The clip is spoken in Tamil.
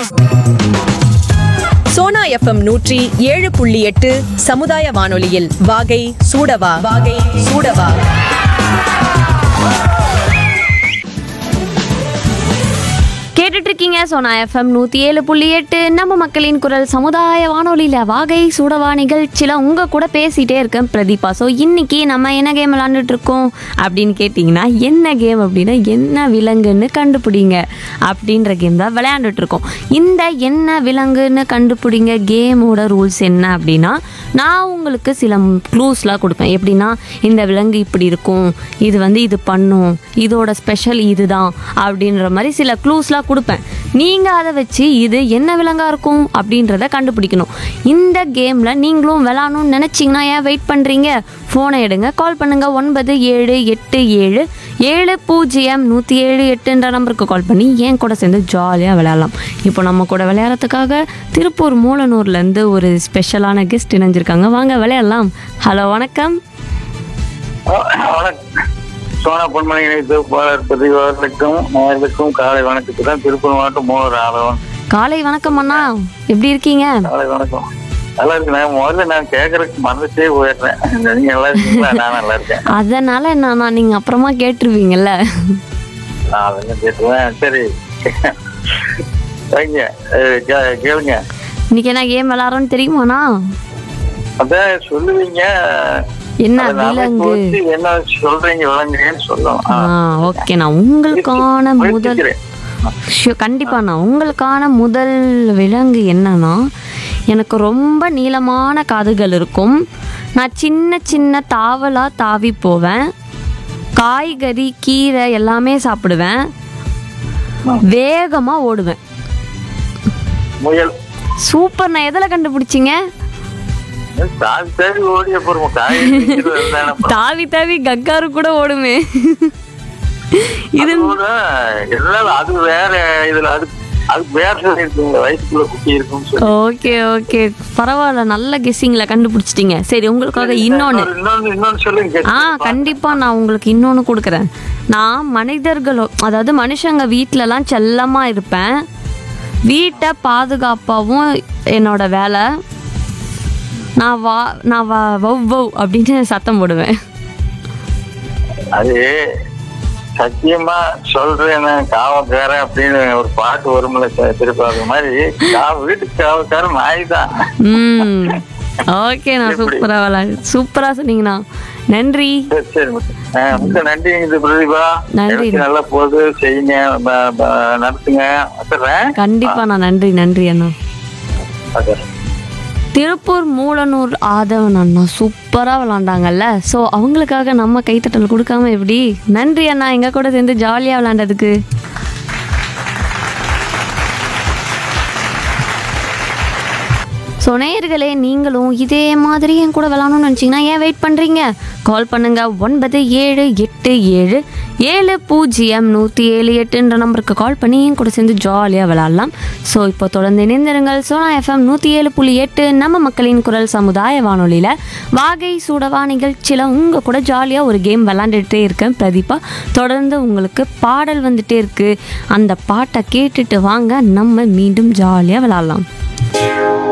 சோனா எஃப்எம் நூற்றி ஏழு புள்ளி எட்டு சமுதாய வானொலியில் வாகை சூடவா வாகை சூடவா கேட்டுட்டு இருக்கீங்க சோனா எஃப்எம் நூற்றி ஏழு புள்ளி எட்டு நம்ம மக்களின் குரல் சமுதாய வானொலியில் வாகை சூடவா நிகழ்ச்சியில் உங்கள் கூட பேசிகிட்டே இருக்கேன் பிரதீபா ஸோ இன்னைக்கு நம்ம என்ன கேம் விளாண்டுட்டு இருக்கோம் அப்படின்னு கேட்டிங்கன்னா என்ன கேம் அப்படின்னா என்ன விலங்குன்னு கண்டுபிடிங்க அப்படின்ற கேம் தான் விளையாண்டுட்டு இருக்கோம் இந்த என்ன விலங்குன்னு கண்டுபிடிங்க கேமோட ரூல்ஸ் என்ன அப்படின்னா நான் உங்களுக்கு சில க்ளூஸ்லாம் கொடுப்பேன் எப்படின்னா இந்த விலங்கு இப்படி இருக்கும் இது வந்து இது பண்ணும் இதோட ஸ்பெஷல் இதுதான் அப்படின்ற மாதிரி சில க்ளூஸ்லாம் கொடுப்பேன் நீங்கள் அதை வச்சு இது என்ன விலங்காக இருக்கும் அப்படின்றத கண்டுபிடிக்கணும் இந்த கேமில் நீங்களும் விளாடணும்னு நினச்சிங்கன்னா ஏன் வெயிட் பண்ணுறீங்க ஃபோனை எடுங்க கால் பண்ணுங்கள் ஒன்பது ஏழு எட்டு ஏழு ஏழு பூஜ்ஜியம் நூற்றி ஏழு எட்டுன்ற நம்பருக்கு கால் பண்ணி என் கூட சேர்ந்து ஜாலியாக விளையாடலாம் இப்போ நம்ம கூட விளையாடுறதுக்காக திருப்பூர் மூலனூர்லேருந்து ஒரு ஸ்பெஷலான கெஸ்ட் இணைஞ்சிருக்காங்க வாங்க விளையாடலாம் ஹலோ வணக்கம் வணக்கம் சோனா பொன்மணி இணைத்து பாலர் பதிவாளர்களுக்கும் நேர்களுக்கும் காலை வணக்கத்துக்கு தான் திருப்பூர் மாவட்டம் மூணு ஆதவன் காலை வணக்கம் அண்ணா எப்படி இருக்கீங்க காலை வணக்கம் நல்லா இருக்கு நான் முதல்ல நான் கேட்கறதுக்கு மறந்துட்டே போயிடுறேன் நீங்க நல்லா இருக்கீங்களா நான் நல்லா இருக்கேன் அதனால என்னண்ணா நீங்கள் அப்புறமா கேட்டுருவீங்கல்ல நான் அதெல்லாம் கேட்டுவேன் சரி வைங்க அஹ் கே- கேளுங்க இன்னைக்கு என்ன கேம் விளாட்றோன்னு தெரியுமாண்ணா அதான் சொல்லுவீங்க என்ன அதை நாமே விலங்கு குறிச்சு என்ன சொல்றீங்க விளங்குறேன்னு சொல்லலாம் ஆ ஓகேண்ணா உங்களுக்கான முதல் முயற்சிக்கிறேன். ஷியோ கண்டிப்பாண்ணா உங்களுக்கான முதல் விலங்கு என்னன்னா எனக்கு ரொம்ப நீளமான காதுகள் இருக்கும் நான் சின்ன சின்ன தாவலாக தாவி போவேன் காய்கறி கீரை எல்லாமே சாப்பிடுவேன் வேகமாக ஓடுவேன் முயல் சூப்பர் நான் எதில் கண்டுபிடிச்சிங்க தாவி தாவி ஓடிய போறோம் காய் தாவி தாவி கக்காரு கூட ஓடுமே இது அதோட எல்லாம் அது வேற இதுல அது அது வேற இருக்குங்க வயிற்றுக்குள்ள குட்டி இருக்கும்னு சொல்லி ஓகே ஓகே பரவாயில்ல நல்ல கெஸ்ஸிங்கில் கண்டுபிடிச்சிட்டீங்க சரி உங்களுக்காக இன்னொன்று இன்னொன்னு இன்னொன்னு சொல்லுங்க ஆ கண்டிப்பாக நான் உங்களுக்கு இன்னொன்று கொடுக்குறேன் நான் மனிதர்களோ அதாவது மனுஷங்க வீட்டிலலாம் செல்லமாக இருப்பேன் வீட்டை பாதுகாப்பாகவும் என்னோட வேலை நான் வா நான் வா வவ் வவ் அப்படின்னு சத்தம் போடுவேன் அது சத்தியமா சொல்றேன் காவக்காரன் அப்படின்னு ஒரு பாட்டு வரும்ல ச- திருப்பி அது மாதிரி கா- வீட்டுக்கு காவக்காரன் நாய் தான் ம் ஓகே நான் சூப்பராக விளாடு சூப்பராக சொன்னீங்கண்ணா நன்றி சரி சரி அஹ் மிக்க நன்றி இது பிரதீபா நன்றி. நிகழ்ச்சி நல்லா போகுது செய்யுங்க ப- ப- நடத்துங்க வச்சுறேன் கண்டிப்பாக நான் நன்றி நன்றி அண்ணா வச்சுறேன் திருப்பூர் மூலனூர் ஆதவன் அண்ணா சூப்பராக விளாண்டாங்கல்ல ஸோ அவங்களுக்காக நம்ம கைத்தட்டல் கொடுக்காம எப்படி நன்றி அண்ணா எங்கள் கூட சேர்ந்து ஜாலியாக விளாண்டதுக்கு ஸோ நேயர்களே நீங்களும் இதே மாதிரி என் கூட விளாடணும்னு நினச்சிங்கன்னா ஏன் வெயிட் பண்ணுறீங்க கால் பண்ணுங்க ஒன்பது ஏழு எட்டு ஏழு ஏழு பூஜ்ஜியம் நூற்றி ஏழு எட்டுன்ற நம்பருக்கு கால் பண்ணி என் கூட சேர்ந்து ஜாலியாக விளாட்லாம் ஸோ இப்போ தொடர்ந்து இணைந்திருங்கள் சோனா எஃப்எம் நூற்றி ஏழு புள்ளி எட்டு நம்ம மக்களின் குரல் சமுதாய வானொலியில் வாகை சூடவா நிகழ்ச்சியில் உங்கள் கூட ஜாலியாக ஒரு கேம் விளாண்டுட்டே இருக்கேன் பிரதீபா தொடர்ந்து உங்களுக்கு பாடல் வந்துட்டே இருக்குது அந்த பாட்டை கேட்டுட்டு வாங்க நம்ம மீண்டும் ஜாலியாக விளாட்லாம்